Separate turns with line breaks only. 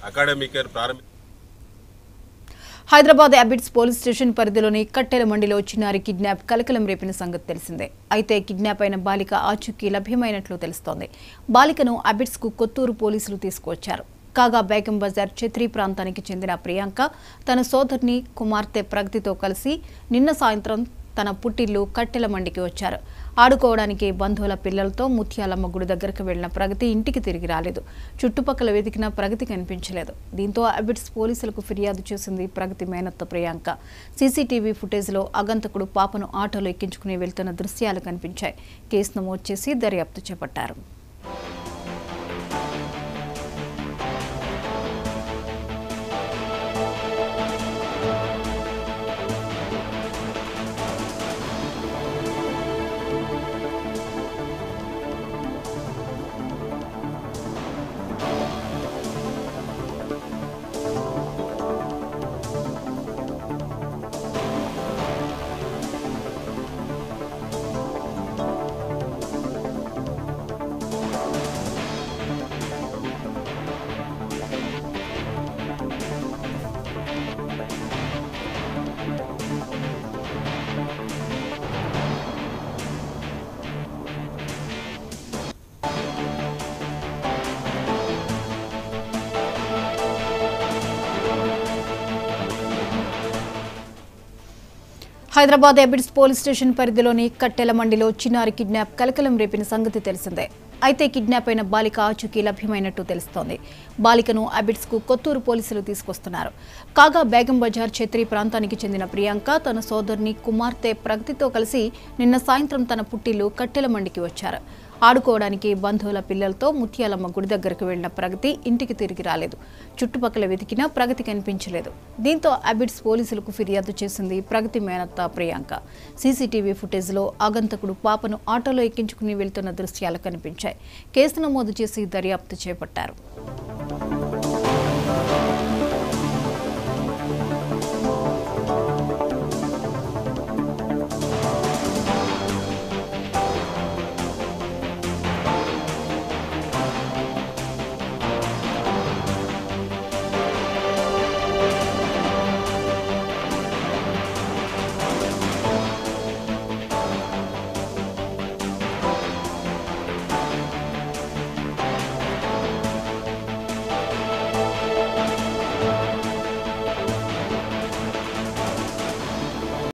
academic year ప్రారంభ
Hyderabad Abids police station పరిధిలోని కట్టెల మండిలో చిన్నారి కిడ్నాప్ కలకలం రేపిన సంగతి తెలిసిందే అయితే కిడ్నాప్ అయిన బాలిక ఆచూకీ లభ్యమైనట్లు తెలుస్తోంది బాలికను అబిడ్స్ కు కొత్తూరు పోలీసులు తీసుకువచ్చారు కాగా బేగం బజార్ ఛత్రి ప్రాంతానికి చెందిన ప్రియాంక తన సోదరిని కుమార్తె ప్రగతితో కలిసి నిన్న సాయంత్రం తన పుట్టిల్లు కట్టెల మండికి వచ్చారు ఆడుకోవడానికి బంధువుల పిల్లలతో ముత్యాలమ్మ గుడి దగ్గరకు వెళ్లిన ప్రగతి ఇంటికి తిరిగి రాలేదు చుట్టుపక్కల వెతికిన ప్రగతి కనిపించలేదు దీంతో అబిడ్స్ పోలీసులకు ఫిర్యాదు చేసింది ప్రగతి మేనత్త ప్రియాంక సీసీటీవీ ఫుటేజ్లో అగంతకుడు పాపను ఆటోలో ఎక్కించుకుని వెళ్తున్న దృశ్యాలు కనిపించాయి కేసు నమోదు చేసి దర్యాప్తు చేపట్టారు హైదరాబాద్ ఎబిడ్స్ పోలీస్ స్టేషన్ పరిధిలోని కట్టెల మండిలో చిన్నారి కిడ్నాప్ కలకలం రేపిన సంగతి తెలిసిందే అయితే కిడ్నాప్ అయిన బాలిక ఆచూకీ లభ్యమైనట్టు తెలుస్తోంది బాలికను అబిడ్స్ కు కొత్తూరు పోలీసులు తీసుకొస్తున్నారు కాగా బేగం బజార్ ఛత్రి ప్రాంతానికి చెందిన ప్రియాంక తన సోదరుని కుమార్తె ప్రగతితో కలిసి నిన్న సాయంత్రం తన పుట్టిల్లు కట్టెల మండికి వచ్చారు ఆడుకోవడానికి బంధువుల పిల్లలతో ముత్యాలమ్మ గుడి దగ్గరకు వెళ్లిన ప్రగతి ఇంటికి తిరిగి రాలేదు చుట్టుపక్కల వెతికినా ప్రగతి కనిపించలేదు దీంతో అబిడ్స్ పోలీసులకు ఫిర్యాదు చేసింది ప్రగతి మేనత్త ప్రియాంక సీసీటీవీ ఫుటేజ్లో ఆగంతకుడు పాపను ఆటోలో ఎక్కించుకుని వెళ్తున్న దృశ్యాలు కనిపించాయి కేసు నమోదు చేసి దర్యాప్తు చేపట్టారు